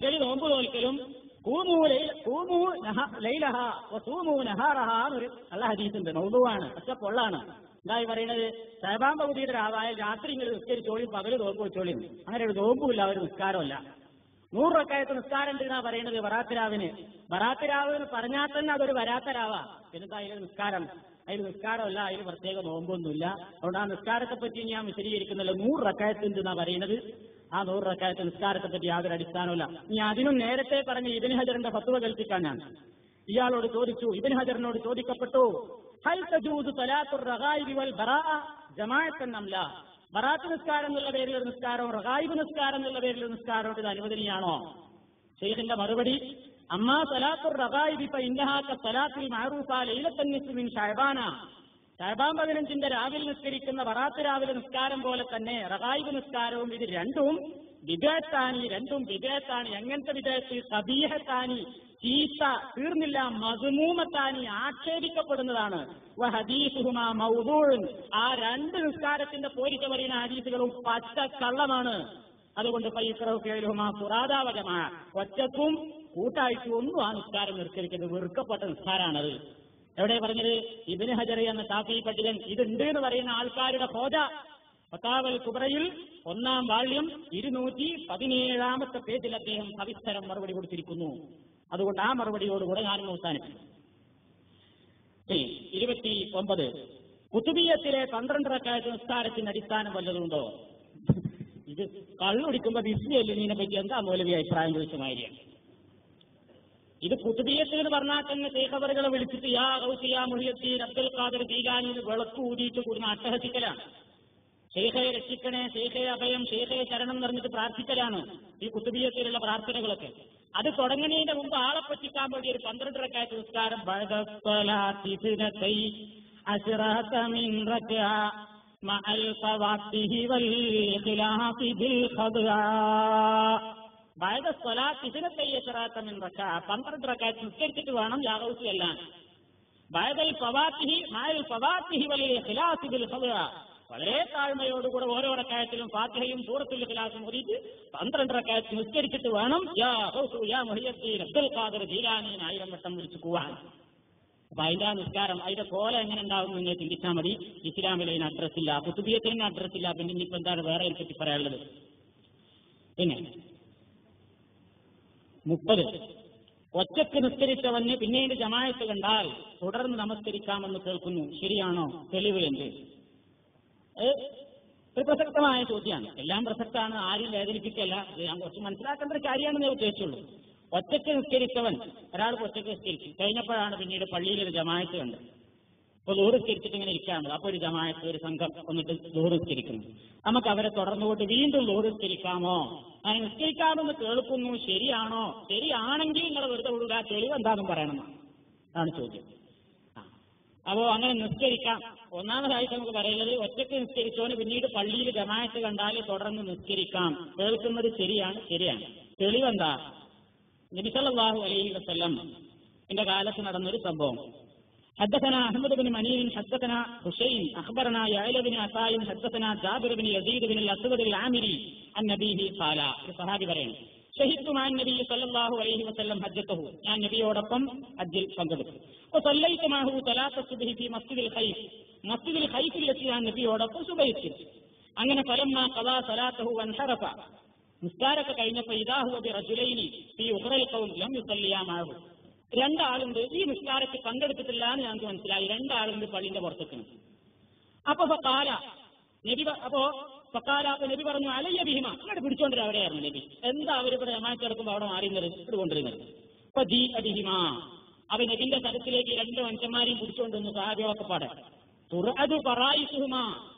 ചെളി നോമ്പ് നോൽക്കലും കൂമൂ ലൈല- കൂമൂ നഹ- ലൈലഹ വസൂമൂ നഹാറഹ എന്നൊരു നല്ല ഹദീസുണ്ട് നോമ്പുവാണ് പക്ഷെ പൊള്ളാണ് എന്തായി പറയുന്നത് സഹബാം പകുതിയുടെ രാവായ രാത്രി ഇങ്ങനെ നിസ്കരിച്ചോളിയും പകല് നോമ്പ് വെച്ചോളിയും അങ്ങനെ ഒരു നോമ്പുമില്ല ഒരു നിസ്കാരമല്ല നൂറ് റക്കായത്ത് നിസ്കാരം ഉണ്ടെന്നാ പറയുന്നത് വറാത്തിരാവിന് വറാത്തിരാവ് എന്ന് പറഞ്ഞാൽ തന്നെ അതൊരു വരാത്തരാവാ പിന്നെന്താ അതിൽ നിസ്കാരം അതിൽ നിസ്കാരമല്ല അതിൽ പ്രത്യേക നോമ്പൊന്നുമില്ല അതുകൊണ്ട് ആ നിസ്കാരത്തെ പറ്റി ഞാൻ വിശദീകരിക്കുന്നില്ല നൂറ് റക്കായത്ത് ഉണ്ടെന്നാ പറയുന്നത് ആ നൂറ് റക്കായത്ത് നിസ്കാരത്തെ പറ്റി യാതൊരു അടിസ്ഥാനമില്ല ഇനി അതിനും നേരത്തെ പറഞ്ഞ ഇബിൻ ഹജറിന്റെ ഫത്വ കൽപ്പിക്കാൻ ഞാൻ ഇയാളോട് ചോദിച്ചു ഇബിൻ ഹജറിനോട് ചോദിക്കപ്പെട്ടു ഹൽ തജൂദു തലാത്തുർ റഗായിബി വൽ ബറാഅ ജമാഅത്തൻ അംല ബറാത്ത് നിസ്കാരം എന്നുള്ള പേരിൽ ഒരു നിസ്കാരവും റഗായിബ് നിസ്കാരം എന്നുള്ള പേരിൽ ഒരു നിസ്കാരവും ഇത് അനുവദനീയാണോ ഷെയ്ഖിന്റെ മറുപടി അമ്മാ സലാത്തുർ റഗായിബി ഫ ഇന്നഹാക സലാത്തിൽ മഅറൂഫ ലൈലത്തൻ നിസ്ഫി മിൻ ഷഅബാന ഷഅബാൻ പതിനഞ്ചിന്റെ രാവിലെ നിസ്കരിക്കുന്ന ബറാത്ത് രാവിലെ നിസ്കാരം പോലെ തന്നെ റഗായിബ് നിസ്കാരവും ഇത് രണ്ടും വിദേത്താനി രണ്ടും വിദേത്താനി എങ്ങനത്തെ വിദേത്ത് സബീഹത്താനി ചീത്ത തീർന്നില്ല മധുമൂമത്താനി ആക്ഷേപിക്കപ്പെടുന്നതാണ് വഹദീസുഹുമാ മൗദൂഉൻ. ആ രണ്ട് നിസ്കാരത്തിന്റെ പോരിച്ച പറയുന്ന ഹദീസുകളും പച്ച കള്ളമാണ് അതുകൊണ്ട് പൈക്രഹുമാ സുറാദാവകമാ ഒറ്റക്കും കൂട്ടായിട്ടും ഒന്നും ആ നിസ്കാരം നിസ്കരിക്കുന്നത് വെറുക്കപ്പെട്ട നിസ്കാരാണത് എവിടെ പറഞ്ഞത് ഇബിന് ഹജറി എന്ന ഷാഫി പണ്ഡിതൻ ഇതുണ്ട് എന്ന് പറയുന്ന ആൾക്കാരുടെ ഹോജ ഫത്താവൽ കുബ്രയിൽ ഒന്നാം വാള്യം ഇരുന്നൂറ്റി പതിനേഴാമത്തെ പേജിൽ അദ്ദേഹം സവിസ്തരം മറുപടി കൊടുത്തിരിക്കുന്നു അതുകൊണ്ട് ആ മറുപടിയോടുകൂടെ ഞാനും അവസാനിപ്പിക്കും ഇനി, ഇരുപത്തി ഒമ്പത് കുത്തുബീയത്തിലെ പന്ത്രണ്ട് റക്കായത്ത് നിസ്കാരത്തിന് അടിസ്ഥാനം വല്ലതുണ്ടോ ഇത് കള്ളുടിക്കുമ്പോ വിസ്മയല്ലിനെ പറ്റി എന്താ മൗലവി അഭിപ്രായം ചോദിച്ചമായിരിക്കും ഇത് കുത്തുബീയത്തിൽ എന്ന് പറഞ്ഞാൽ തന്നെ ശേഖവറുകളെ വിളിച്ചിട്ട് യാ ഗൗസിയ മുഹിയത്തീൻ അബ്ദുൽ ഖാദർ തീലാനി എന്ന് വിളക്ക് ഊതിയിട്ട് കൂടുന്ന അട്ടഹസിക്കലാണ് ശേഖയെ രക്ഷിക്കണേ ശേഖയെ അഭയം ശേഖയെ ശരണം എന്ന് പറഞ്ഞിട്ട് പ്രാർത്ഥിക്കലാണ് ഈ കുത്തുബീയത്തിലുള്ള പ്രാർത്ഥനകളൊക്കെ അത് തുടങ്ങുന്നതിന്റെ മുമ്പ് ആളെ പറ്റിക്കാൻ വേണ്ടി ഒരു പന്ത്രണ്ട് റക്കായത്ത് നിസ്കാരം ബഅദസ്സലാത്തി സിനതൈ അശ്റത മിൻ റക്അ മഅൽ ഫവാത്തിഹി വൽ ഖിലാഫി ബിൽ ഖദ്ആ ബഅദ സ്വലാത്തി സിനതൈ അശ്റത മിൻ റക്അ പന്ത്രണ്ട് റക്കായത്ത് നിസ്കരിച്ചിട്ട് വേണം യാഗൗസി എല്ലാം ബഅദൽ ഫവാത്തിഹി മഅൽ ഫവാത്തിഹി വൽ ഖിലാഫി ബിൽ ഖദ്ആ വളരെ താഴ്മയോടുകൂടെ ഓരോ റക്കായത്തിലും ഫാത്തിഹയും സൂറത്തുൽ ഇഖ്ലാസും ഓതിയിട്ട് പന്ത്രണ്ട് റക്കായത്ത് നിസ്കരിച്ചിട്ട് വേണം യാ ഹൗസു യാ മുഹിയദ്ദീൻ അബ്ദുൽ ഖാദർ ജീലാനി എന്ന് ആയിരം വട്ടം വിളിച്ചു പോവാൻ അപ്പൊ അതിന്റെ ആ നിസ്കാരം അതിന്റെ കോല എങ്ങനെ ഉണ്ടാവും എന്ന് നിങ്ങൾ ചിന്തിച്ചാൽ മതി ഇസ്ലാമിൽ അതിന് അഡ്രസ് ഇല്ല കുത്തുബിയത്തിന് അഡ്രസ് ഇല്ല പിന്നെ ഇനിയിപ്പോ എന്താണ് വേറെ അതിനെ പറ്റി പറയാനുള്ളത് പിന്നെ മുപ്പത് ഒറ്റക്ക് നിസ്കരിച്ചവന് പിന്നീട് ജമായത്ത് കണ്ടാൽ തുടർന്ന് നമസ്കരിക്കാമെന്ന് കേൾക്കുന്നു ശരിയാണോ തെളിവ് എന്ത് ഏഹ് ഒരു പ്രസക്തമായ ചോദ്യമാണ് എല്ലാം പ്രസക്തമാണ് ആരും വേദനിപ്പിക്കല്ല ഇത് ഞാൻ കുറച്ച് മനസ്സിലാക്കേണ്ട ഒരു കാര്യമാണെന്ന് ഞാൻ ഉദ്ദേശിച്ചുള്ളൂ ഒറ്റയ്ക്ക് നിസ്കരിച്ചവൻ ഒരാൾ ഒറ്റയ്ക്ക് നിസ്കരിച്ചു കഴിഞ്ഞപ്പോഴാണ് പിന്നീട് പള്ളിയിൽ ഒരു ജമായത്ത് കണ്ടത് ഇപ്പൊ ദൂറ് നിസ്കരിച്ചിട്ട് ഇങ്ങനെ ഇരിക്കാണ് അപ്പൊ ഒരു ജമായത്ത് ഒരു സംഘം വന്നിട്ട് ദൂറ് നിസ്കരിക്കുന്നു നമുക്ക് അവരെ തുടർന്നുകൊണ്ട് വീണ്ടും ദൂറ് നിസ്കരിക്കാമോ അങ്ങനെ നിസ്കരിക്കാമെന്ന് കേൾക്കുന്നു ശരിയാണോ ശരിയാണെങ്കിൽ നിങ്ങൾ വെറുതെ വിടുക തെളിവ് എന്താണെന്നും പറയണം അതാണ് ചോദ്യം ആ. അപ്പോ അങ്ങനെ നിസ്കരിക്കാം ഒന്നാമതായിട്ട് നമുക്ക് പറയുന്നത് ഒറ്റയ്ക്ക് നിസ്കരിച്ചോന് പിന്നീട് പള്ളിയിൽ ജമായത്ത് കണ്ടാൽ തുടർന്ന് നിസ്കരിക്കാം കേൾക്കുന്നത് ശരിയാണ് ശരിയാണ് തെളിവെന്താ നബിസല്ലാഹു അലൈഹി വസ്ല്ലം എന്റെ കാലത്ത് നടന്നൊരു സംഭവം حدثنا احمد بن منير حدثنا حسين اخبرنا يعلى بن عطاء حدثنا جابر بن يزيد بن الاسود العامري عن نبيه قال صحابي പറയുന്നു ഷഹിദ് മാൻ നബി സല്ലല്ലാഹു അലൈഹി വസല്ലം ഹജ്ജത്തഹു ഞാൻ നബിയോടൊപ്പം ഹജ്ജിൽ പങ്കെടുത്തു വസല്ലൈതു മാഹു തലാത്ത സുബ്ഹി ഫി മസ്ജിദിൽ ഖൈഫ് മസ്ജിദിൽ ഖൈഫിൽ വെച്ച് ഞാൻ നബിയോടൊപ്പം സുബഹിച്ചു അങ്ങനെ ഫലമ്മ ഖദാ സലാത്തഹു വൻഹറഫ നിസ്കാരമൊക്കെ കഴിഞ്ഞപ്പോ ഇദാഹു ബി റജുലൈനി ഫി ഉഖറൽ ഖൗം ലം യുസല്ലിയാ മാഹു രണ്ടാളുണ്ട് ഈ നിസ്കാരത്തിൽ പങ്കെടുത്തിട്ടില്ല എന്ന് ഞങ്ങൾക്ക് മനസ്സിലായി രണ്ടാളുണ്ട് പള്ളിന്റെ പുറത്തേക്ക് അപ്പൊ കാല നബി പ- അപ്പോ ഫക്കാല അപ്പൊ നബി പറഞ്ഞു അലയ്യ ഭീമ അങ്ങോട്ട് പിടിച്ചോണ്ടിരുന്ന അവിടെയായിരുന്നു നബി എന്താ അവരിവിടെ ജമാച്ചെടുക്കുമ്പോ അവിടെ മാറിയുന്നത് ഇവിടെ കൊണ്ടിരുന്നത് അപ്പൊ ജി അടിഹിമ അവ നബിന്റെ സ്ഥലത്തിലേക്ക് രണ്ട് മനുഷ്യന്മാരെയും പിടിച്ചോണ്ടിരുന്നു സഹാബികളൊക്കെ പാടെ തുറത് പറായിസുഹുമ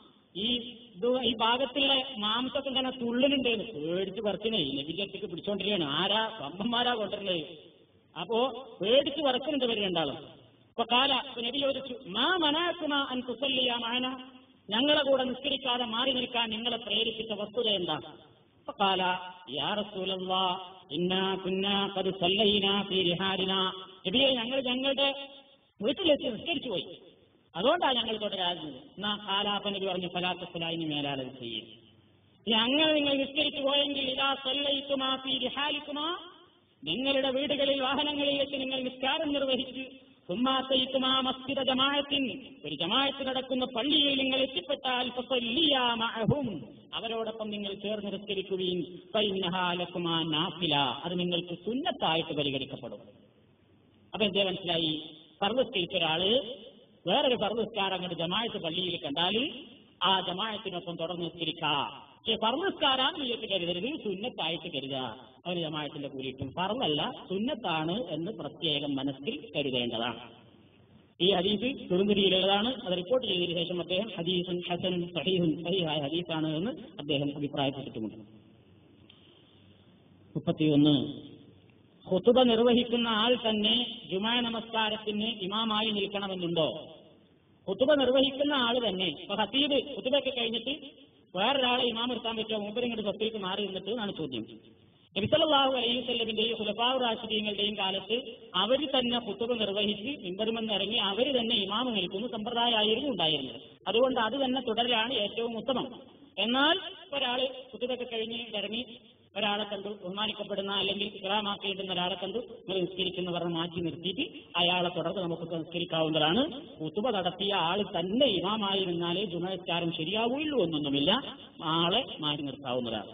ഈ ഇത് ഈ ഭാഗത്തുള്ള മാംസൊക്കെ ഇങ്ങനെ തുള്ളിനുണ്ട് പേടിച്ച് പറച്ചിനെ നബിന്റെ അടുത്തേക്ക് പിടിച്ചോണ്ടിരിക്കുകയാണ് ആരാ വമ്പന്മാരാ കൊണ്ടിരുന്നത് അപ്പോ പേടിച്ച് പറക്കുന്നുണ്ട് ഇവര് രണ്ടാളും അപ്പൊ കാല അപ്പൊ നബി ചോദിച്ചു മാ മനാക്കുമ അൻ കുസല്ലിയ മാന ഞങ്ങളെ കൂടെ നിസ്കരിക്കാതെ മാറി നിൽക്കാൻ നിങ്ങളെ പ്രേരിപ്പിച്ച വസ്തുത എന്താ അപ്പൊ കാല യാ റസൂലല്ലാ ഇന്നാ കുന്നാ ഖദ് സല്ലൈനാ ഫീ റിഹാലിനാ നബിയെ ഞങ്ങൾ ഞങ്ങളുടെ വീട്ടിലെത്തി നിസ്കരിച്ചു പോയി അതുകൊണ്ടാണ് ഞങ്ങൾ തുടരാകുന്നത് എന്നാ കാലാപ്പ നബി പറഞ്ഞു ഫലാത്ത ഫലായിന് മേലാളത് ചെയ്യും ഇനി അങ്ങനെ നിങ്ങൾ നിസ്കരിച്ചു പോയെങ്കിൽ ഇതാ സല്ലൈത്തുമാ ഫീ റിഹാലിക്കുമാ നിങ്ങളുടെ വീടുകളിൽ വാഹനങ്ങളിൽ വെച്ച് നിങ്ങൾ നിസ്കാരം നിർവഹിച്ച് സുമ്മാത്തയിക്കുമാ മസ്ജിദ ജമാഅത്തിൻ ഒരു ജമാഅത്ത് നടക്കുന്ന പള്ളിയിൽ നിങ്ങൾ എത്തിപ്പെട്ടാൽ ഫസല്ലിയാ മഅഹും അവരോടൊപ്പം നിങ്ങൾ ചേർന്ന് നിസ്കരിക്കുകയും ഫൈനഹാലക്കുമാ നാഫില അത് നിങ്ങൾക്ക് സുന്നത്തായിട്ട് പരിഗണിക്കപ്പെടും അപ്പൊ എന്തേ മനസ്സിലായി സർവസ്കരിച്ച ഒരാള് വേറൊരു സർവസ്കാരം അങ്ങോട്ട് ജമാഅത്ത് പള്ളിയിൽ കണ്ടാൽ ആ ജമാഅത്തിനൊപ്പം തുടർന്ന് നിസ്കരിക്കാം പക്ഷെ ഫർമസ്കാരാൻ നീയത്ത് കരുതരുത് സുന്നത്തായിട്ട് കരുതുക അവന് ജമാഅത്തിന്റെ കൂലിയിട്ടും ഫർമല്ല സുന്നത്താണ് എന്ന് പ്രത്യേകം മനസ്സിൽ കരുതേണ്ടതാണ് ഈ ഹദീസ് തുറുങ്കരിയിലുള്ളതാണ് അത് റിപ്പോർട്ട് ചെയ്തതിനു ശേഷം അദ്ദേഹം ഹദീസുൻ ഹസനും സഹീഹുൻ സഹീഹായ ഹദീസാണ് എന്ന് അദ്ദേഹം അഭിപ്രായപ്പെട്ടിട്ടുമുണ്ട് മുപ്പത്തിയൊന്ന് ഹുതുബ നിർവഹിക്കുന്ന ആൾ തന്നെ ജുമാ നമസ്കാരത്തിന് ഇമാമായി നിൽക്കണമെന്നുണ്ടോ ഹുതുബ നിർവഹിക്കുന്ന ആൾ തന്നെ ഇപ്പൊ ഹസീബ് ഹുതുബൊക്കെ കഴിഞ്ഞിട്ട് വേറൊരാളെ ഇമാം നിർത്താൻ പറ്റുമോ മൂപ്പര് ഇങ്ങോട്ട് സ്വത്തിലേക്ക് മാറി നിന്നിട്ട് എന്നാണ് ചോദ്യം നബിസല്ലാഹു അലൈഹി വല്ലമിന്റെയും ഹുലഫാവ് റാഷിദീങ്ങളുടെയും കാലത്ത് അവർ തന്നെ ഹുത്തുബ നിർവഹിച്ച് മിമ്പറുമെന്ന് ഇറങ്ങി അവർ തന്നെ ഇമാമ് നിൽക്കുന്ന സമ്പ്രദായമായിരുന്നു ഉണ്ടായിരുന്നത് അതുകൊണ്ട് അത് തന്നെ തുടരലാണ് ഏറ്റവും ഉത്തമം എന്നാൽ ഒരാള് ഹുത്തുബൊക്കെ കഴിഞ്ഞ് ഇറങ്ങി ഒരാളെ കണ്ടു ബഹുമാനിക്കപ്പെടുന്ന അല്ലെങ്കിൽ ഇക്രാമാക്കിയിട്ടുന്ന ഒരാളെ കണ്ടു നിങ്ങൾ നിസ്കരിക്കുന്നവരെ മാറ്റി നിർത്തിയിട്ട് അയാളെ തുടർന്ന് നമുക്ക് നിസ്കരിക്കാവുന്നതാണ് കുത്തുബ നടത്തിയ ആൾ തന്നെ ഇമാമായി നിന്നാലേ ഗുണനിസ്കാരം ശരിയാവുള്ളൂ എന്നൊന്നുമില്ല ആളെ മാറ്റി നിർത്താവുന്നതാണ്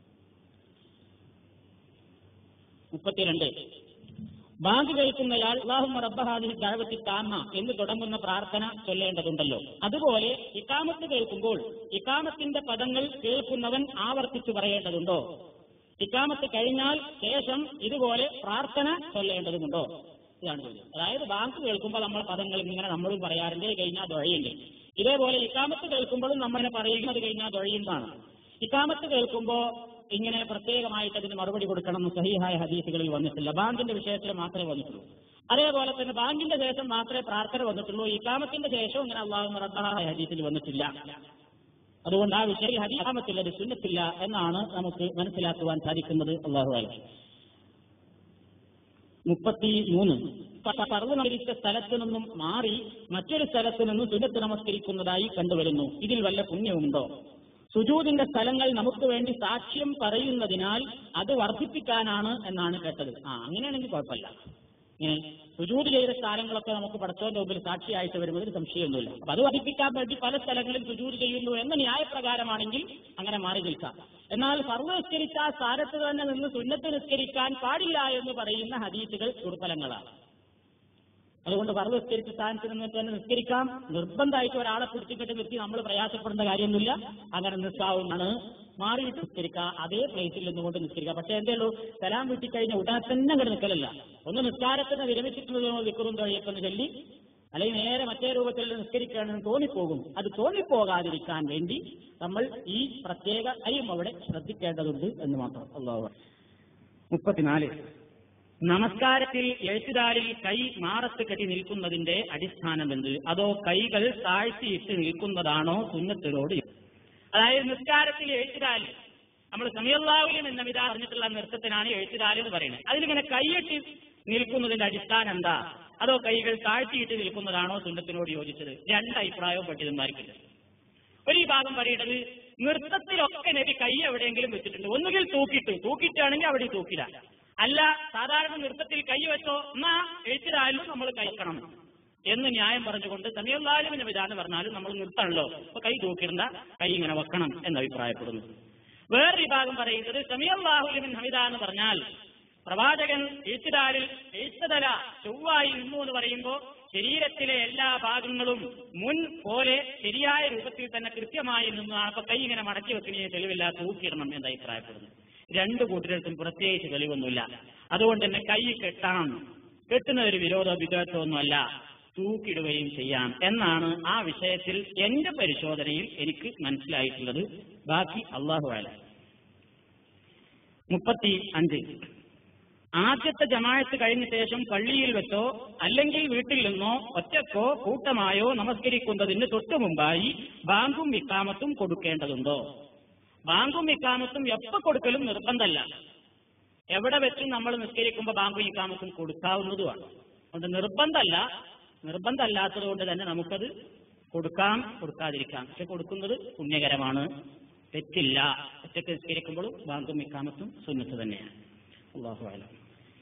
മുപ്പത്തിരണ്ട് ബാങ്ക് കേൾക്കുന്നയാൾ അള്ളാഹുമ്മ റബ്ബഹാദി ദഴവത്തി താമ എന്ന് തുടങ്ങുന്ന പ്രാർത്ഥന ചൊല്ലേണ്ടതുണ്ടല്ലോ അതുപോലെ ഇക്കാമത്ത് കേൾക്കുമ്പോൾ ഇക്കാമത്തിന്റെ പദങ്ങൾ കേൾക്കുന്നവൻ ആവർത്തിച്ചു പറയേണ്ടതുണ്ടോ ഇക്കാമത്ത് കഴിഞ്ഞാൽ ശേഷം ഇതുപോലെ പ്രാർത്ഥന ചൊല്ലേണ്ടതുണ്ടോ ഇതാണ് ചോദ്യം അതായത് ബാങ്ക് കേൾക്കുമ്പോൾ നമ്മൾ പദങ്ങൾ ഇങ്ങനെ നമ്മളും പറയാറുണ്ട് കഴിഞ്ഞാൽ ദൊഴയുണ്ട് ഇതേപോലെ ഇക്കാമത്ത് കേൾക്കുമ്പോഴും നമ്മളെ പറയുന്നത് കഴിഞ്ഞാൽ ദൊഴയുന്നതാണ് ഇക്കാമത്ത് കേൾക്കുമ്പോൾ ഇങ്ങനെ പ്രത്യേകമായിട്ട് അതിന് മറുപടി കൊടുക്കണം എന്ന് സഹിഹായ ഹദീസുകളിൽ വന്നിട്ടില്ല ബാങ്കിന്റെ വിഷയത്തിൽ മാത്രമേ വന്നിട്ടുള്ളൂ അതേപോലെ തന്നെ ബാങ്കിന്റെ ശേഷം മാത്രമേ പ്രാർത്ഥന വന്നിട്ടുള്ളൂ ഇക്കാമത്തിന്റെ ശേഷം ഇങ്ങനെ അള്ളാഹു റബ്ബഹായ ഹദീസിൽ വന്നിട്ടില്ല അതുകൊണ്ട് ആ വിഷയം ഹദീസാമത്തിൽ അത് സുന്നത്തില്ല എന്നാണ് നമുക്ക് മനസ്സിലാക്കുവാൻ സാധിക്കുന്നത് അള്ളാഹു അല മുപ്പത്തി മൂന്ന് പറവ് നമരിച്ച സ്ഥലത്തു നിന്നും മാറി മറ്റൊരു സ്ഥലത്തു നിന്നും സുന്നത്ത് നമസ്കരിക്കുന്നതായി കണ്ടുവരുന്നു ഇതിൽ വല്ല പുണ്യവുമുണ്ടോ സുജൂദിന്റെ സ്ഥലങ്ങൾ നമുക്ക് വേണ്ടി സാക്ഷ്യം പറയുന്നതിനാൽ അത് വർദ്ധിപ്പിക്കാനാണ് എന്നാണ് കേട്ടത് ആ അങ്ങനെയാണെങ്കിൽ കുഴപ്പമില്ല ഇങ്ങനെ സുജൂത് ചെയ്ത സ്ഥലങ്ങളൊക്കെ നമുക്ക് പടച്ചോന്റെ മുമ്പിൽ സാക്ഷിയായിട്ട് വരുന്നതിൽ സംശയമൊന്നുമില്ല അപ്പൊ അത് വർദ്ധിപ്പിക്കാൻ വേണ്ടി പല സ്ഥലങ്ങളിൽ സുജൂത് ചെയ്യുന്നു എന്ന ന്യായപ്രകാരമാണെങ്കിൽ അങ്ങനെ മാറി നിൽക്കാം എന്നാൽ സർവ്വ നിസ്കരിച്ച ആ സ്ഥാനത്ത് തന്നെ നിന്ന് സുന്നത്ത് നിസ്കരിക്കാൻ പാടില്ല എന്ന് പറയുന്ന ഹദീസുകൾ ദുർബലങ്ങളാണ് അതുകൊണ്ട് സർവ്വ നിസ്കരിച്ച സ്ഥാനത്ത് നിന്ന് തന്നെ നിസ്കരിക്കാം നിർബന്ധമായിട്ട് ഒരാളെ പിടിച്ചിട്ട് നിർത്തി നമ്മൾ പ്രയാസപ്പെടേണ്ട കാര്യമൊന്നുമില്ല അങ്ങനെ നിൽക്കാവുന്നതാണ് മാറിയിട്ട് നിസ്കരിക്കുക അതേ പ്ലേസിൽ നിന്നുകൊണ്ട് നിസ്കരിക്കുക പക്ഷേ എന്തേ ഉള്ളൂ സലാം വീട്ടിക്കഴിഞ്ഞ ഉടനെ തന്നെ അങ്ങോട്ട് നിൽക്കലല്ല ഒന്ന് നിസ്കാരത്തിന് വിരമിച്ചിട്ടുള്ളതോ വിക്കറും തൊഴിയൊക്കെ ചൊല്ലി അല്ലെങ്കിൽ നേരെ മറ്റേ രൂപത്തിൽ നിസ്കരിക്കുകയാണെന്ന് തോന്നിപ്പോകും അത് തോന്നിപ്പോകാതിരിക്കാൻ വേണ്ടി നമ്മൾ ഈ പ്രത്യേക കാര്യം അവിടെ ശ്രദ്ധിക്കേണ്ടതുണ്ട് എന്ന് മാത്രം അള്ളാഹു മുപ്പത്തിനാല് നമസ്കാരത്തിൽ എഴുത്തുകാരിൽ കൈ മാറത്ത് കെട്ടി നിൽക്കുന്നതിന്റെ അടിസ്ഥാനം എന്ത് അതോ കൈകൾ താഴ്ത്തിയിട്ട് നിൽക്കുന്നതാണോ സുന്നത്തിനോട് അതായത് നിസ്കാരത്തിൽ എഴുത്തുകാരിൽ നമ്മൾ സമയല്ലാവിലും എന്ന വിധ അറിഞ്ഞിട്ടുള്ള നൃത്തത്തിനാണ് എഴുത്തുകാരി എന്ന് പറയുന്നത് അതിലിങ്ങനെ കൈയിട്ട് നിൽക്കുന്നതിന്റെ അടിസ്ഥാനം എന്താ അതോ കൈകൾ താഴ്ത്തിയിട്ട് നിൽക്കുന്നതാണോ സുന്നത്തിനോട് യോജിച്ചത് രണ്ട് അഭിപ്രായവും പണ്ഡിതന്മാർക്കില്ല ഒരു വിഭാഗം പറയുന്നത് നൃത്തത്തിലൊക്കെ നബി കൈ എവിടെയെങ്കിലും വെച്ചിട്ടുണ്ട് ഒന്നുകിൽ തൂക്കിയിട്ട് തൂക്കിയിട്ടാണെങ്കിൽ അവിടെ തൂക്കില്ല അല്ല സാധാരണ നൃത്തത്തിൽ കൈ വെച്ചോ എന്നാ എഴുത്തിലായാലും നമ്മൾ കൈക്കണം എന്ന് ന്യായം പറഞ്ഞുകൊണ്ട് സമയല്ലാലുവിന്റെ വിധാനം പറഞ്ഞാലും നമ്മൾ നിർത്തണല്ലോ അപ്പൊ കൈ തൂക്കിടണ്ട കൈ ഇങ്ങനെ വെക്കണം എന്ന് അഭിപ്രായപ്പെടുന്നു വേറെ വിഭാഗം പറയുന്നത് സമയല്ലാഹുലിമിൻ ഹമിദ എന്ന് പറഞ്ഞാൽ പ്രവാചകൻ എഴുത്തുകാരിൽ എഴുത്തതല ചൊവ്വായി നിന്നു എന്ന് പറയുമ്പോൾ ശരീരത്തിലെ എല്ലാ ഭാഗങ്ങളും മുൻ പോലെ ശരിയായ രൂപത്തിൽ തന്നെ കൃത്യമായി നിന്നാണ് അപ്പൊ കൈ ഇങ്ങനെ മടക്കി വെക്കുന്നതിന് തെളിവില്ല തൂക്കിയിടണം എന്ന് അഭിപ്രായപ്പെടുന്നു രണ്ടു കൂട്ടർക്കും പ്രത്യേകിച്ച് തെളിവൊന്നുമില്ല അതുകൊണ്ട് തന്നെ കൈ കെട്ടാം കെട്ടുന്ന ഒരു വിരോധ വിധത്വമൊന്നുമല്ല തൂക്കിടുകയും ചെയ്യാം എന്നാണ് ആ വിഷയത്തിൽ എന്റെ പരിശോധനയിൽ എനിക്ക് മനസ്സിലായിട്ടുള്ളത് ബാക്കി അള്ളാഹു ആല മുപ്പത്തി അഞ്ച് ആദ്യത്തെ ജമാഅത്ത് കഴിഞ്ഞ ശേഷം പള്ളിയിൽ വെച്ചോ അല്ലെങ്കിൽ വീട്ടിൽ നിന്നോ ഒറ്റക്കോ കൂട്ടമായോ നമസ്കരിക്കുന്നതിന് തൊട്ടു മുമ്പായി ബാങ്കും വിക്കാമത്തും കൊടുക്കേണ്ടതുണ്ടോ ബാങ്കും ഇക്കാമത്തും എപ്പോ കൊടുക്കലും നിർബന്ധമല്ല എവിടെ വെച്ചും നമ്മൾ നിസ്കരിക്കുമ്പോൾ ബാങ്കും ഇക്കാമത്തും കൊടുക്കാവുന്നതുമാണ് അതുകൊണ്ട് നിർബന്ധമല്ല നിർബന്ധമല്ലാത്തത് കൊണ്ട് തന്നെ നമുക്കത് കൊടുക്കാം കൊടുക്കാതിരിക്കാം പക്ഷെ കൊടുക്കുന്നത് പുണ്യകരമാണ് തെറ്റില്ല ഒറ്റക്ക് നിസ്കരിക്കുമ്പോഴും ബാങ്കും ഇക്കാമത്തും സുന്നത്ത് തന്നെയാണ് അള്ളാഹു അലം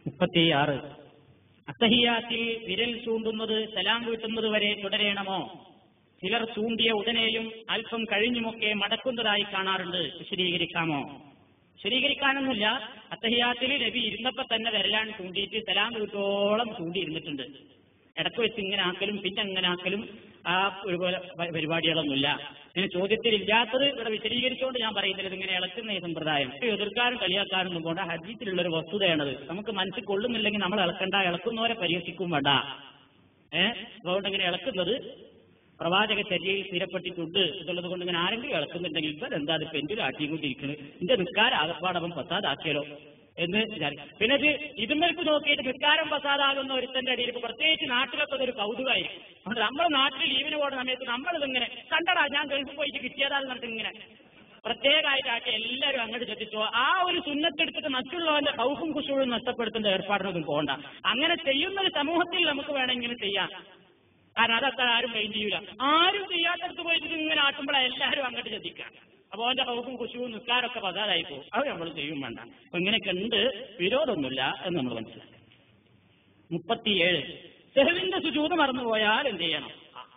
മുപ്പത്തിയാറ് അത്തഹിയാത്തിൽ വിരൽ ചൂണ്ടുന്നത് സലാം വീട്ടുന്നത് വരെ തുടരേണമോ ചിലർ ചൂണ്ടിയ ഉടനെയും അല്പം കഴിഞ്ഞുമൊക്കെ മടക്കുന്നതായി കാണാറുണ്ട് വിശദീകരിക്കാമോ വിശദീകരിക്കാനൊന്നുമില്ല അത്തഹിയാത്തിൽ നബി ഇരുന്നപ്പോ തന്നെ വരലാൻ ചൂണ്ടിയിട്ട് സലാം വീട്ടോളം ചൂണ്ടിയിരുന്നിട്ടുണ്ട് ഇടക്ക് വെച്ച് ഇങ്ങനെ ആക്കലും പിന്നെ അങ്ങനെ ആക്കലും ആ ഒരുപോലെ പ- പരിപാടികളൊന്നുമില്ല ഇതിന് ചോദ്യത്തിൽ ഇല്ലാത്തത് ഇവിടെ വിശദീകരിച്ചുകൊണ്ട് ഞാൻ പറയുന്നില്ല ഇങ്ങനെ ഇളക്കുന്ന ഈ സമ്പ്രദായം ഇത് എതിർക്കാനും കളിയാക്കാനൊന്നും പോണ്ട ഹദീസിലുള്ള ഒരു വസ്തുതയാണത് നമുക്ക് മനസ്സിൽ കൊള്ളുന്നില്ലെങ്കിൽ നമ്മൾ ഇളക്കണ്ട ഇളക്കുന്നവരെ പരിഹസിക്കും വേണ്ട ഏഹ് അതുകൊണ്ട് ഇങ്ങനെ ഇളക്കുന്നത് പ്രവാചക ചര്യയിൽ സ്ഥിരപ്പെട്ടിട്ടുണ്ട് എന്നുള്ളത് കൊണ്ട് ഇങ്ങനെ ആരെങ്കിലും ഇളക്കുന്നുണ്ടെങ്കിൽ ഇപ്പൊ എന്താ അത് പെൻഡിൽ ആട്ടിക്കൊണ്ടിരിക്കുന്നത് എന്റെ നിസ്കാരം ആകപ്പാടവൻ പത്താതാക്കിയാലോ എന്ന് വിചാരിക്കും പിന്നെ ഇത് ഇതുമ്മൽക്ക് നോക്കിയിട്ട് നിസ്കാരം പസാദാകുന്ന ഒരുത്തന്റെ അടിയിൽ ഇപ്പൊ പ്രത്യേകിച്ച് നാട്ടിലൊക്കെ അതൊരു കൗതുകമായിരിക്കും അതുകൊണ്ട് നമ്മുടെ നാട്ടിൽ ലീവിന് പോകുന്ന സമയത്ത് നമ്മളിതിങ്ങനെ കണ്ടടാ ഞാൻ ഗൾഫിൽ പോയിട്ട് കിട്ടിയതാന്ന് പറഞ്ഞിട്ട് ഇങ്ങനെ പ്രത്യേകമായിട്ടാക്കി എല്ലാവരും അങ്ങോട്ട് ശ്രദ്ധിച്ചോ ആ ഒരു സുന്നത്തെടുത്തിട്ട് മറ്റുള്ളവന്റെ കൗഫും കുശുവും നഷ്ടപ്പെടുത്തുന്ന ഏർപ്പാടിനൊന്നും പോകണ്ട അങ്ങനെ ചെയ്യുന്ന ഒരു സമൂഹത്തിൽ നമുക്ക് വേണം ഇങ്ങനെ ചെയ്യാം കാരണം അതൊക്കെ ആരും മെയിൻ ചെയ്യൂല ആരും ചെയ്യാത്തടത്ത് പോയിട്ട് ഇങ്ങനെ ആട്ടുമ്പോഴാണ് എല്ലാവരും അങ്ങോട്ട് ശ്രദ്ധിക്കുക അപ്പൊ അവന്റെ കൗഫും കുശുവും നിസ്കാരമൊക്കെ പതാതായി പോകും അത് നമ്മൾ ചെയ്യും വേണ്ട അപ്പൊ ഇങ്ങനെയൊക്കെ ഉണ്ട് വിരോധമൊന്നുമില്ല എന്ന് നമ്മൾ മനസ്സിലാക്കി മുപ്പത്തിയേഴ് സെഹവിന്റെ സുജൂത് മറന്നുപോയാൽ എന്ത് ചെയ്യണം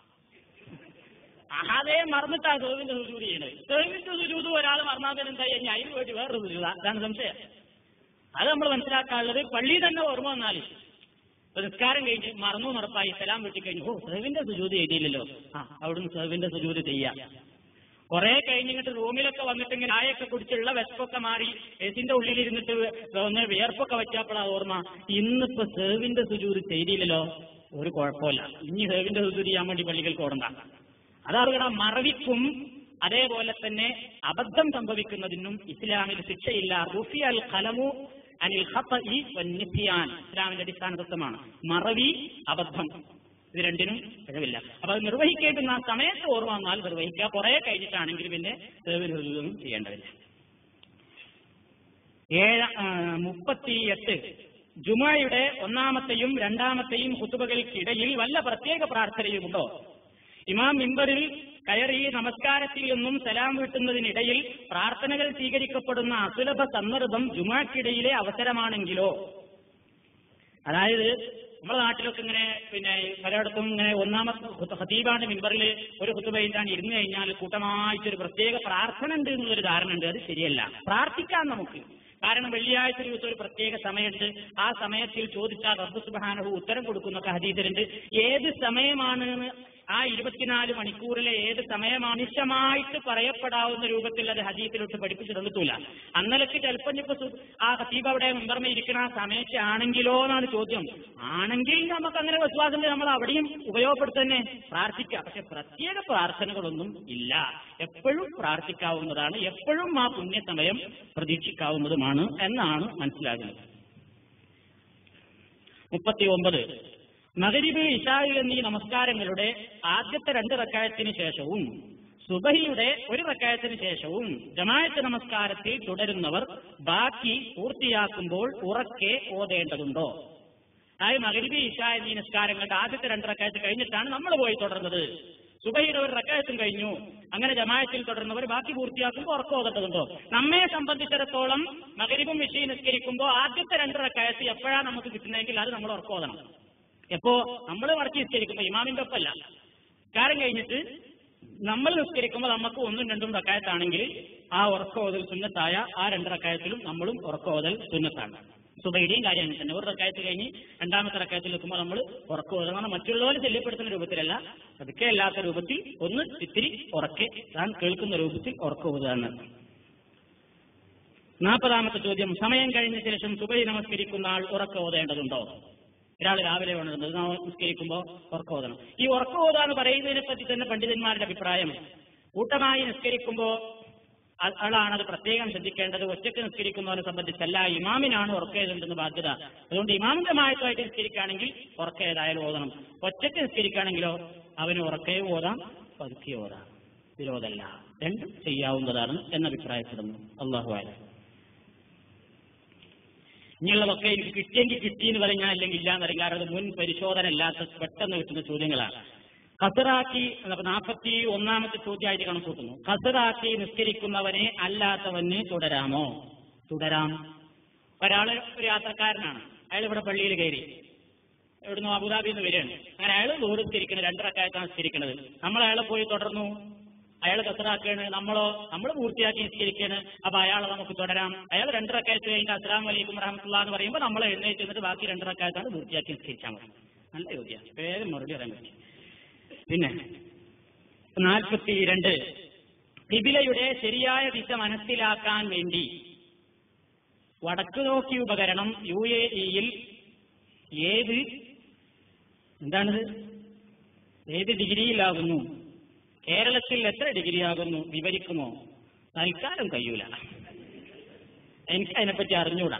അതേ മറന്നിട്ടാ സെഹവിന്റെ സുജൂത് ചെയ്യണത് സെഹവിന്റെ സുജൂത് ഒരാൾ മറന്നാൽ എന്താ കഴിഞ്ഞാൽ അതിന് വേണ്ടി വേറൊരു സുജൂത അതാണ് സംശയം അത് നമ്മൾ മനസ്സിലാക്കാനുള്ളത് പള്ളി തന്നെ ഓർമ്മ വന്നാൽ ഇപ്പൊ നിസ്കാരം കഴിഞ്ഞ് മറന്നു നടപ്പായി സലാം വെട്ടി കഴിഞ്ഞു ഓ സെഹവിന്റെ സുജൂത് ചെയ്തില്ലല്ലോ ആ അവിടുന്ന് സെഹവിന്റെ സുജൂത് ചെയ്യാം കുറെ കഴിഞ്ഞിട്ട് റൂമിലൊക്കെ വന്നിട്ട് ഇങ്ങനെ ചായയൊക്കെ കുടിച്ചുള്ള വിശപ്പൊക്കെ മാറി എസിന്റെ ഉള്ളിലിരുന്നിട്ട് ഒന്ന് വിയർപ്പൊക്കെ വെച്ചപ്പോഴാ ഓർമ്മ ഇന്നിപ്പോ സേവിന്റെ സുജൂത് ചെയ്തില്ലല്ലോ ഒരു കുഴപ്പമില്ല ഇനി സേവിന്റെ സുജൂത് ചെയ്യാൻ വേണ്ടി പള്ളികൾക്ക് ഓടണ്ട അതറിയണം മറവിക്കും അതേപോലെ തന്നെ അബദ്ധം സംഭവിക്കുന്നതിനും ഇസ്ലാമിൽ ശിക്ഷയില്ല റുഫി അൽ ഖലമു അനിൽ ഖത്തഇ വന്നിഫിയാൻ ഇസ്ലാമിന്റെ അടിസ്ഥാന തത്വമാണ് മറവി അബദ്ധം ഇത് രണ്ടിനും കഴിവില്ല അപ്പൊ അത് നിർവഹിക്കേണ്ടുന്ന ആ സമയത്ത് ഓർമ്മ വന്നാൽ നിർവഹിക്കുക കുറെ കഴിഞ്ഞിട്ടാണെങ്കിൽ പിന്നെ സേവനൊന്നും ചെയ്യേണ്ടതില്ല ഏഴ മുപ്പത്തിയെട്ട് ജുമായുടെ ഒന്നാമത്തെയും രണ്ടാമത്തെയും കുത്തുബകൾക്കിടയിൽ വല്ല പ്രത്യേക പ്രാർത്ഥനയുമുണ്ടോ ഇമാം മിമ്പറിൽ കയറി നമസ്കാരത്തിൽ നിന്നും സലാം വീട്ടുന്നതിനിടയിൽ പ്രാർത്ഥനകൾ സ്വീകരിക്കപ്പെടുന്ന അസുലഭ സന്ദർഭം ജുമാക്കിടയിലെ അവസരമാണെങ്കിലോ അതായത് നമ്മുടെ നാട്ടിലൊക്കെ ഇങ്ങനെ പിന്നെ പലയിടത്തും ഇങ്ങനെ ഒന്നാമത്തെ ഹതീബാണ് മിമ്പറിൽ ഒരു കുത്തുബയിലാണ് ഇരുന്ന് കഴിഞ്ഞാൽ കൂട്ടമായിട്ട് ഒരു പ്രത്യേക പ്രാർത്ഥന ഉണ്ട് എന്നുള്ളൊരു ധാരണ ഉണ്ട് അത് ശരിയല്ല പ്രാർത്ഥിക്കാം നമുക്ക് കാരണം വെള്ളിയാഴ്ച ദിവസം ഒരു പ്രത്യേക സമയത്ത് ആ സമയത്തിൽ ചോദിച്ചാൽ റബ്ബ് സുബാനഹു ഉത്തരം കൊടുക്കുന്നൊക്കെ ഹദീസിലുണ്ട് ഏത് സമയമാണ് ആ ഇരുപത്തിനാല് മണിക്കൂറിലെ ഏത് സമയമാണ് നിശമായിട്ട് പറയപ്പെടാവുന്ന രൂപത്തിൽ അത് ഹദീസിലോട്ട് പഠിപ്പിച്ചു തന്നിട്ടില്ല അന്നലക്ക് ചിലപ്പോൾ ഇപ്പൊ സു- ആ ഹത്തീബ് അവിടെ മെമ്പർമ ഇരിക്കുന്ന ആ സമയത്ത് ആണെങ്കിലോ എന്നാണ് ചോദ്യം ആണെങ്കിൽ നമുക്ക് അങ്ങനെ വിശ്വാസം നമ്മൾ അവിടെയും ഉപയോഗപ്പെടുത്തന്നെ പ്രാർത്ഥിക്കാം പക്ഷെ പ്രത്യേക പ്രാർത്ഥനകളൊന്നും ഇല്ല എപ്പോഴും പ്രാർത്ഥിക്കാവുന്നതാണ് എപ്പോഴും ആ പുണ്യസമയം പ്രതീക്ഷിക്കാവുന്നതുമാണ് എന്നാണ് മനസ്സിലാകുന്നത് മുപ്പത്തി ഒമ്പത് മകരിബ് ഇഷായു എന്നീ നമസ്കാരങ്ങളുടെ ആദ്യത്തെ രണ്ട് റക്കായത്തിന് ശേഷവും സുബഹിയുടെ ഒരു റക്കായത്തിന് ശേഷവും ജമായത്ത് നമസ്കാരത്തിൽ തുടരുന്നവർ ബാക്കി പൂർത്തിയാക്കുമ്പോൾ ഉറക്കെ ഓതേണ്ടതുണ്ടോ അതായത് മകരിബി ഇഷ എന്നീ നിസ്കാരങ്ങളുടെ ആദ്യത്തെ രണ്ട് റക്കായത്ത് കഴിഞ്ഞിട്ടാണ് നമ്മൾ പോയി തുടർന്നത് സുബഹിയുടെ ഒരു റക്കായത്തും കഴിഞ്ഞു അങ്ങനെ ജമായത്തിൽ തുടർന്നവർ ബാക്കി പൂർത്തിയാക്കുമ്പോൾ ഉറക്കം ഓതേണ്ടതുണ്ടോ നമ്മെ സംബന്ധിച്ചിടത്തോളം മകരിബും വിഷയം നിസ്കരിക്കുമ്പോൾ ആദ്യത്തെ രണ്ട് റക്കായത്ത് എപ്പോഴാണ് നമുക്ക് കിട്ടുന്നതെങ്കിൽ അത് നമ്മൾ ഉറക്കം ഓതണം എപ്പോ നമ്മൾ മടക്കി നിസ്കരിക്കുമ്പോ ഇമാമിന്റെ ഒപ്പമല്ല കാരം കഴിഞ്ഞിട്ട് നമ്മൾ നിസ്കരിക്കുമ്പോൾ നമുക്ക് ഒന്നും രണ്ടും റക്കായത്താണെങ്കിൽ ആ ഉറക്കോതൽ സുന്നത്തായ ആ രണ്ട് റക്കായത്തിലും നമ്മളും ഉറക്കോതൽ സുന്നത്താണ് സുബൈഡിയും കാര്യം അങ്ങനെ തന്നെ ഒരു റക്കായത്ത് കഴിഞ്ഞ് രണ്ടാമത്തെ റക്കായത്തിൽ നിൽക്കുമ്പോൾ നമ്മൾ ഉറക്കോതൽ കാരണം മറ്റുള്ളവരെ ശല്യപ്പെടുത്തുന്ന രൂപത്തിലല്ല പതുക്കെ അല്ലാത്ത രൂപത്തിൽ ഒന്ന് ഇത്തിരി ഉറക്കെ താൻ കേൾക്കുന്ന രൂപത്തിൽ ഉറക്കോതാണ് നാൽപ്പതാമത്തെ ചോദ്യം സമയം കഴിഞ്ഞ ശേഷം സുബൈ നമസ്കരിക്കുന്ന ആൾ ഉറക്ക ഓതേണ്ടതുണ്ടോ ഒരാൾ രാവിലെ ഉണരുന്നത് നിസ്കരിക്കുമ്പോൾ ഉറക്കം ഓതണം ഈ ഉറക്കം ഓതാന്ന് പറയുന്നതിനെ പറ്റി തന്നെ പണ്ഡിതന്മാരുടെ അഭിപ്രായം കൂട്ടമായി നിസ്കരിക്കുമ്പോൾ ആ- ആളാണ് അത് പ്രത്യേകം ശ്രദ്ധിക്കേണ്ടത് ഒറ്റയ്ക്ക് നിസ്കരിക്കുന്നവരെ സംബന്ധിച്ചല്ല ഇമാമിനാണ് ഉറക്കേതുണ്ടെന്ന് ബാധ്യത അതുകൊണ്ട് ഇമാമിന്റെ മായത്തുമായിട്ട് നിസ്കരിക്കുകയാണെങ്കിൽ ഉറക്ക ഏതായാലും ഓതണം ഒറ്റയ്ക്ക് നിസ്കരിക്കുകയാണെങ്കിലോ അവന് ഉറക്കയും ഓതാം പതുക്കെ ഓതാം വിരോധമല്ല രണ്ടും ചെയ്യാവുന്നതാണ് എന്ന് അഭിപ്രായപ്പെടുന്നു അള്ളാഹു ആലം ഇനിയുള്ളതൊക്കെ എനിക്ക് കിട്ടിയെങ്കിൽ കിട്ടി എന്ന് പറഞ്ഞാൽ അല്ലെങ്കിൽ ഇല്ല എന്ന് പറയും കാരണം അത് മുൻ പരിശോധന അല്ലാത്ത പെട്ടെന്ന് കിട്ടുന്ന ചോദ്യങ്ങളാണ് ഖസറാക്കി നാൽപ്പത്തി ഒന്നാമത്തെ ചോദ്യമായിട്ട് കണക്കൂട്ടുന്നു ഖസറാക്കി നിസ്കരിക്കുന്നവനെ അല്ലാത്തവന് തുടരാമോ തുടരാം ഒരാള് ഒരു യാത്രക്കാരനാണ് അയാൾ ഇവിടെ പള്ളിയിൽ കയറി ഇവിടുന്ന് അബുദാബിയിൽ നിന്ന് വരികയാണ് അങ്ങനെ അയാൾ ദൂരത്തിരിക്കുന്നത് രണ്ടരക്കായത്താണ് നിസ്കരിക്കുന്നത് നമ്മൾ അയാളെ പോയി തുടർന്നു അയാൾ കസറാക്കാണ് നമ്മളോ നമ്മൾ പൂർത്തിയാക്കി നിസ്കരിക്കാണ് അപ്പൊ അയാളെ നമുക്ക് തുടരാം അയാൾ രണ്ടരക്കായത്ത് കഴിഞ്ഞിട്ട് അസ്ലാം വലൈക്കും റഹമത്തുള്ള എന്ന് പറയുമ്പോൾ നമ്മൾ എഴുന്നേറ്റ് നിന്നിട്ട് ബാക്കി രണ്ടരക്കായത്താണ് പൂർത്തിയാക്കി നിസ്കരിച്ചാൽ മതി നല്ല ചോദ്യമാണ് വേഗം മറുപടി പറയാൻ പറ്റി പിന്നെ നാൽപ്പത്തി രണ്ട് കിബിലയുടെ ശരിയായ ദിശ മനസ്സിലാക്കാൻ വേണ്ടി വടക്ക് നോക്കി ഉപകരണം യു എ ഇയിൽ ഏത് എന്താണിത് ഏത് ഡിഗ്രിയിലാകുന്നു കേരളത്തിൽ എത്ര ഡിഗ്രിയാകുന്നു വിവരിക്കുമോ തൽക്കാലം കഴിയൂല എനിക്ക് അതിനെപ്പറ്റി അറിഞ്ഞൂടാ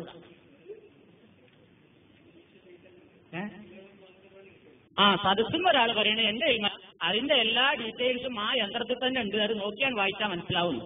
ഏ? ആ സദസ്സും ഒരാൾ പറയണേ എന്റെ കയ്യിൽ മ- അതിന്റെ എല്ലാ ഡീറ്റെയിൽസും ആ യന്ത്രത്തിൽ തന്നെ ഉണ്ട് അത് നോക്കിയാൽ വായിച്ചാൽ മനസ്സിലാവുന്നു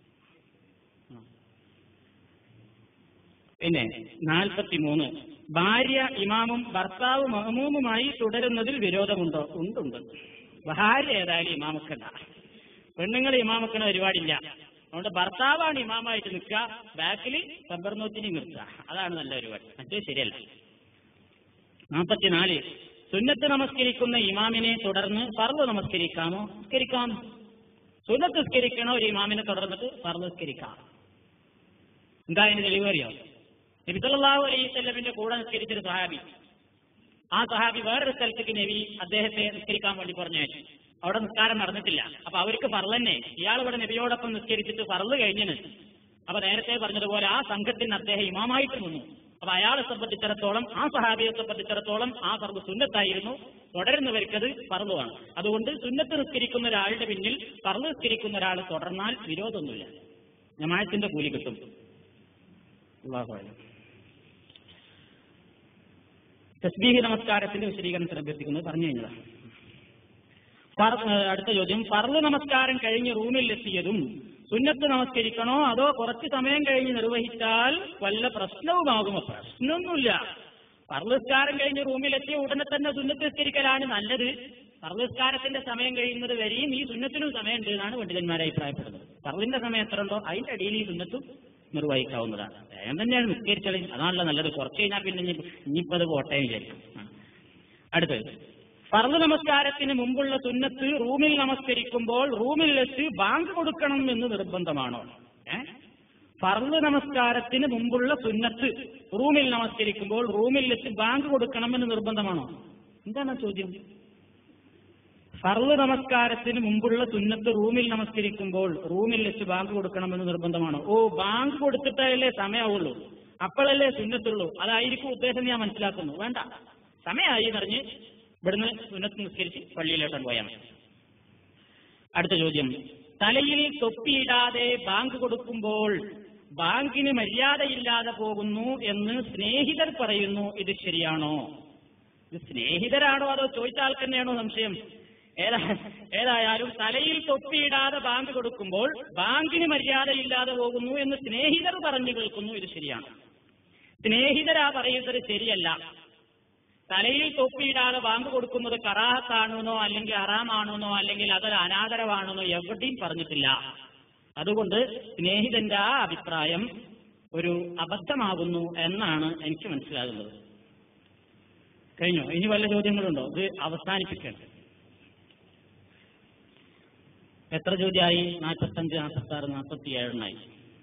പിന്നെ നാൽപ്പത്തി മൂന്ന് ഭാര്യ ഇമാമും ഭർത്താവ് മഹമൂമുമായി തുടരുന്നതിൽ വിരോധമുണ്ടോ ഉണ്ടുണ്ട് ഭാര്യ ഏതായാലും ഇമാമക്കണ്ട പെണ്ണുങ്ങൾ ഇമാമക്കണ പരിപാടിയില്ല അതുകൊണ്ട് ഭർത്താവാണ് ഇമാമായിട്ട് നിൽക്കുക ബാക്കിൽ സബർനോത്തിനി നിർത്തുക അതാണ് നല്ല പരിപാടി മറ്റേ ശരിയല്ല നാൽപ്പത്തിനാല് സുന്നത്ത് നമസ്കരിക്കുന്ന ഇമാമിനെ തുടർന്ന് ഫർദ് നമസ്കരിക്കാമോ നിസ്കരിക്കാം സുന്നത്ത് നിസ്കരിക്കണ ഒരു ഇമാമിനെ തുടർന്നിട്ട് ഫർദ് നിസ്കരിക്കാം എന്താ അതിന് തെളിവ് അറിയോ നബി സല്ലല്ലാഹു അലൈഹി വസല്ലമിന്റെ കൂടെ നിസ്കരിച്ചൊരു സഹാബി ആ സഹാബി വേറൊരു സ്ഥലത്തേക്ക് നബി അദ്ദേഹത്തെ നിസ്കരിക്കാൻ വേണ്ടി പറഞ്ഞു അവിടെ നിസ്കാരം നടന്നിട്ടില്ല അപ്പൊ അവർക്ക് ഫർളന്നെ ഇയാൾ ഇവിടെ നബിയോടൊപ്പം നിസ്കരിച്ചിട്ട് ഫർള് കഴിഞ്ഞിന് അപ്പൊ നേരത്തെ പറഞ്ഞതുപോലെ ആ സംഘത്തിന് അദ്ദേഹം ഇമാമായിട്ട് നിന്നു അപ്പൊ അയാളെ സംബന്ധിച്ചിടത്തോളം ആ സഹാബിയെ സംബന്ധിച്ചിടത്തോളം ആ ഫർദ് സുന്നത്തായിരുന്നു തുടരുന്നവർക്കത് ഫർദുമാണ് അതുകൊണ്ട് സുന്നത്ത് നിസ്കരിക്കുന്ന ഒരാളുടെ പിന്നിൽ ഫർദ് നിസ്കരിക്കുന്ന ഒരാൾ തുടർന്നാൽ വിരോധമൊന്നുമില്ല ജമാഅത്തിന്റെ കൂലി കിട്ടും അല്ലാഹു അലം. തസ്ബീഹ് നമസ്കാരത്തിന്റെ വിശദീകരണത്തിന് അഭ്യർത്ഥിക്കുന്നത് പറഞ്ഞു കഴിഞ്ഞതാണ് ഫർ- ഏഹ് അടുത്ത ചോദ്യം ഫർള് നമസ്കാരം കഴിഞ്ഞ് റൂമിൽ എത്തിയതും സുന്നത്ത് നമസ്കരിക്കണോ അതോ കുറച്ച് സമയം കഴിഞ്ഞ് നിർവഹിച്ചാൽ വല്ല പ്രശ്നവുമാകുമോ പ്രശ്നമൊന്നുമില്ല ഫർളിസ്കാരം കഴിഞ്ഞ് റൂമിലെത്തിയ ഉടനെ തന്നെ സുന്നത്ത് നിസ്കരിക്കലാണ് നല്ലത് ഫർളിസ്കാരത്തിന്റെ സമയം കഴിയുന്നത് വരെയും ഈ സുന്നത്തിനും സമയമുണ്ട് എന്നാണ് പണ്ഡിതന്മാരെ അഭിപ്രായപ്പെടുന്നത് ഫർളിന്റെ സമയം എത്ര ഉണ്ടോ അതിന്റെ അടിയിൽ ഈ സുന്നത്തും നിർവഹിക്കാവുന്നതാണ് വേഗം തന്നെയാണ് നിസ്കരിച്ചത് അതാണല്ലോ നല്ലത് കുറച്ച് കഴിഞ്ഞാൽ പിന്നെ ഇനി ഇനിയിപ്പോ അത് പോട്ടെ വിചാരിക്കും ആ. അടുത്തത് ഫർദ് നമസ്കാരത്തിന് മുമ്പുള്ള സുന്നത്ത് റൂമിൽ നമസ്കരിക്കുമ്പോൾ റൂമിൽ വെച്ച് ബാങ്ക് കൊടുക്കണം എന്ന് നിർബന്ധമാണോ ഏ ഫർദ് നമസ്കാരത്തിന് മുമ്പുള്ള സുന്നത്ത് റൂമിൽ നമസ്കരിക്കുമ്പോൾ റൂമിൽ വെച്ച് ബാങ്ക് കൊടുക്കണം എന്ന് നിർബന്ധമാണോ എന്താണ് ആ ചോദ്യം ഫർദ് നമസ്കാരത്തിന് മുമ്പുള്ള സുന്നത്ത് റൂമിൽ നമസ്കരിക്കുമ്പോൾ റൂമിൽ വെച്ച് ബാങ്ക് കൊടുക്കണമെന്ന് നിർബന്ധമാണോ ഓ ബാങ്ക് കൊടുത്തിട്ടല്ലേ സമയമാവുള്ളൂ അപ്പോഴല്ലേ സുന്നത്തുള്ളൂ അതായിരിക്കും ഉദ്ദേശം ഞാൻ മനസ്സിലാക്കുന്നു വേണ്ട സമയമായി പറഞ്ഞ് ഇവിടുന്ന് സുന്നത്ത് നിസ്കരിച്ച് പള്ളിയിലോട്ടാണ് പോയാൽ മതി അടുത്ത ചോദ്യം തലയിൽ തൊപ്പിയിടാതെ ബാങ്ക് കൊടുക്കുമ്പോൾ ബാങ്കിന് മര്യാദയില്ലാതെ പോകുന്നു എന്ന് സ്നേഹിതർ പറയുന്നു ഇത് ശരിയാണോ ഇത് സ്നേഹിതരാണോ അതോ ചോദിച്ച ആൾക്ക് തന്നെയാണോ സംശയം ഏതാ ഏതായാലും തലയിൽ തൊപ്പിയിടാതെ ബാങ്ക് കൊടുക്കുമ്പോൾ ബാങ്കിന് മര്യാദയില്ലാതെ പോകുന്നു എന്ന് സ്നേഹിതർ പറഞ്ഞു കേൾക്കുന്നു ഇത് ശരിയാണ് സ്നേഹിതരാ പറയുന്നത് ശരിയല്ല തലയിൽ തൊപ്പിയിടാതെ ബാങ്ക് കൊടുക്കുന്നത് കറാഹത്താണെന്നോ അല്ലെങ്കിൽ ഹറാമാണെന്നോ അല്ലെങ്കിൽ അതൊരു അനാദരവാണെന്നോ എവിടെയും പറഞ്ഞിട്ടില്ല അതുകൊണ്ട് സ്നേഹിതന്റെ ആ അഭിപ്രായം ഒരു അബദ്ധമാകുന്നു എന്നാണ് എനിക്ക് മനസ്സിലാകുന്നത് കഴിഞ്ഞോ ഇനി വല്ല ചോദ്യങ്ങളുണ്ടോ ഇത് അവസാനിപ്പിക്കണം എത്ര ചോദ്യമായി നാൽപ്പത്തഞ്ച് നാൽപ്പത്തി ആറ് നാൽപ്പത്തി ഏഴെണ്ണായി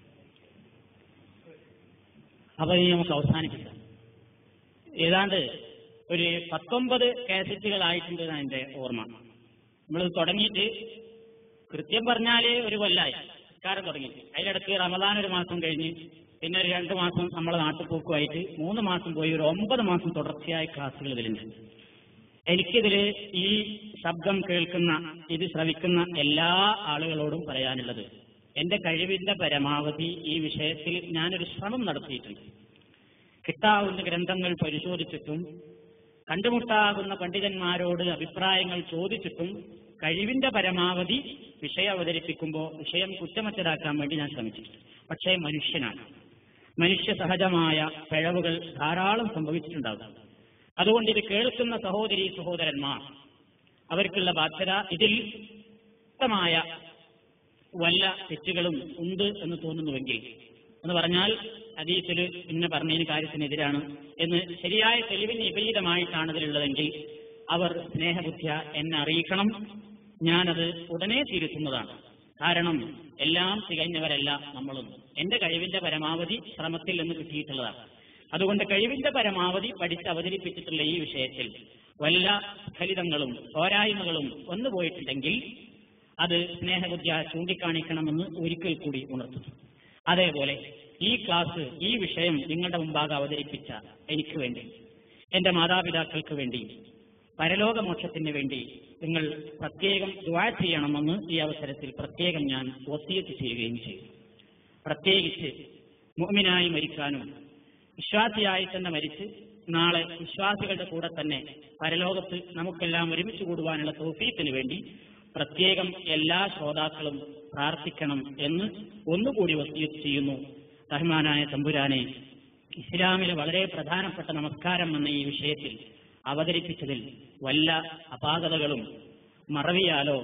അപ്പൊ ഇനി നമുക്ക് അവസാനിപ്പിക്കാം ഏതാണ്ട് ഒരു പത്തൊമ്പത് കാസറ്റുകളായിട്ടുണ്ട് എന്നാണ് എന്റെ ഓർമ്മ നമ്മൾ തുടങ്ങിയിട്ട് കൃത്യം പറഞ്ഞാല് ഒരു കൊല്ലായി കാരം തുടങ്ങി അതിലിടക്ക് റമദാൻ ഒരു മാസം കഴിഞ്ഞ് പിന്നെ ഒരു രണ്ട് മാസം നമ്മളെ നാട്ടുപോക്കുമായിട്ട് മൂന്ന് മാസം പോയി ഒരു ഒമ്പത് മാസം തുടർച്ചയായ ക്ലാസ്സുകൾ ഇതിലുണ്ട് എനിക്കിതില് ഈ ശബ്ദം കേൾക്കുന്ന ഇത് ശ്രവിക്കുന്ന എല്ലാ ആളുകളോടും പറയാനുള്ളത് എന്റെ കഴിവിന്റെ പരമാവധി ഈ വിഷയത്തിൽ ഞാനൊരു ശ്രമം നടത്തിയിട്ടുണ്ട് കിട്ടാവുന്ന ഗ്രന്ഥങ്ങൾ പരിശോധിച്ചിട്ടും കണ്ടുമുട്ടാകുന്ന പണ്ഡിതന്മാരോട് അഭിപ്രായങ്ങൾ ചോദിച്ചിട്ടും കഴിവിന്റെ പരമാവധി വിഷയം അവതരിപ്പിക്കുമ്പോൾ വിഷയം കുറ്റമറ്റതാക്കാൻ വേണ്ടി ഞാൻ ശ്രമിച്ചിട്ടുണ്ട് പക്ഷേ മനുഷ്യനാണ് മനുഷ്യ സഹജമായ പിഴവുകൾ ധാരാളം സംഭവിച്ചിട്ടുണ്ടാകും അതുകൊണ്ട് ഇത് കേൾക്കുന്ന സഹോദരി സഹോദരന്മാർ അവർക്കുള്ള ബാധ്യത ഇതിൽ വ്യക്തമായ വല്ല തെറ്റുകളും ഉണ്ട് എന്ന് തോന്നുന്നുവെങ്കിൽ എന്ന് പറഞ്ഞാൽ ഹദീസിൽ ഇന്ന പറഞ്ഞതിന് കാര്യത്തിനെതിരാണ് എന്ന് ശരിയായ തെളിവിന് വിപരീതമായിട്ടാണ് ഇതിലുള്ളതെങ്കിൽ അവർ സ്നേഹബുദ്ധിയ എന്നെ അറിയിക്കണം ഞാനത് ഉടനെ തിരുത്തുന്നതാണ് കാരണം എല്ലാം തികഞ്ഞവരല്ല നമ്മളും എന്റെ കഴിവിന്റെ പരമാവധി ശ്രമത്തിൽ നിന്ന് കിട്ടിയിട്ടുള്ളതാണ് അതുകൊണ്ട് കഴിവിന്റെ പരമാവധി പഠിച്ച് അവതരിപ്പിച്ചിട്ടുള്ള ഈ വിഷയത്തിൽ വല്ല ഫലിതങ്ങളും പോരായ്മകളും വന്നു പോയിട്ടുണ്ടെങ്കിൽ അത് സ്നേഹബുദ്ധിയ ചൂണ്ടിക്കാണിക്കണമെന്ന് ഒരിക്കൽ കൂടി ഉണർത്തുന്നു അതേപോലെ ഈ ക്ലാസ് ഈ വിഷയം നിങ്ങളുടെ മുമ്പാകെ അവതരിപ്പിച്ച എനിക്ക് വേണ്ടി എന്റെ മാതാപിതാക്കൾക്ക് വേണ്ടി പരലോകമോക്ഷത്തിന് വേണ്ടി നിങ്ങൾ പ്രത്യേകം ദുവാ ചെയ്യണമെന്ന് ഈ അവസരത്തിൽ പ്രത്യേകം ഞാൻ ഒത്തിയത്ത് ചെയ്യുകയും ചെയ്തു പ്രത്യേകിച്ച് മുഅ്മിനായി മരിക്കാനും വിശ്വാസിയായി തന്നെ മരിച്ച് നാളെ വിശ്വാസികളുടെ കൂടെ തന്നെ പരലോകത്ത് നമുക്കെല്ലാം ഒരുമിച്ച് കൂടുവാനുള്ള തോഫീത്തിന് വേണ്ടി പ്രത്യേകം എല്ലാ ശ്രോതാക്കളും പ്രാർത്ഥിക്കണം എന്ന് ഒന്നുകൂടി വസീയത്ത് ചെയ്യുന്നു റഹ്മാനായ തമ്പുരാനെ ഇസ്ലാമിലെ വളരെ പ്രധാനപ്പെട്ട നമസ്കാരം എന്ന ഈ വിഷയത്തിൽ അവതരിപ്പിച്ചതിൽ വല്ല അപാകതകളും മറവിയാലോ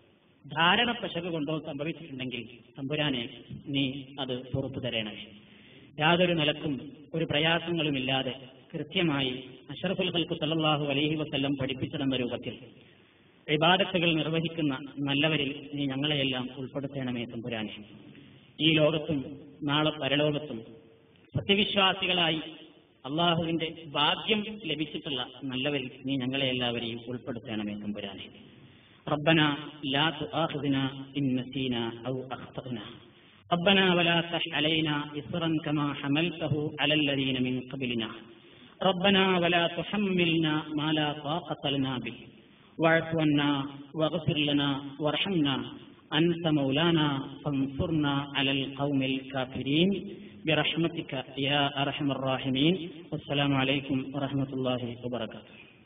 ധാരണ പശക് കൊണ്ടോ സംഭവിച്ചിട്ടുണ്ടെങ്കിൽ തമ്പുരാനെ നീ അത് പുറത്തു തരണമേ യാതൊരു നിലക്കും ഒരു പ്രയാസങ്ങളുമില്ലാതെ കൃത്യമായി അഷറഫുൽ ഖൽക്കു സല്ലല്ലാഹു അലൈഹി വസല്ലം പഠിപ്പിച്ചിടുന്ന രൂപത്തിൽ ഇബാദത്തുകൾ നിർവഹിക്കുന്ന നല്ലവരിൽ നീ ഞങ്ങളെയെല്ലാം ഉൾപ്പെടുത്തണമേ തമ്പുരാനെ ഈ ലോകത്തും നാളെ പരലോകത്തും സത്യവിശ്വാസികളായി അള്ളാഹുവിന്റെ ഭാഗ്യം ലഭിച്ചിട്ടുള്ള നല്ലവരിൽ നീ ഞങ്ങളെ എല്ലാവരെയും ഉൾപ്പെടുത്തണമേ തമ്പുരാനെ ربنا لا تؤاخذنا إن نسينا أو أخطأنا ربنا ولا تح علينا إصرا كما حملته على الذين من قبلنا ربنا ولا تحملنا ما لا طاقة لنا به واعف عنا واغفر لنا وارحمنا أنت مولانا فانصرنا على القوم الكافرين برحمتك يا أرحم الراحمين والسلام عليكم ورحمة الله وبركاته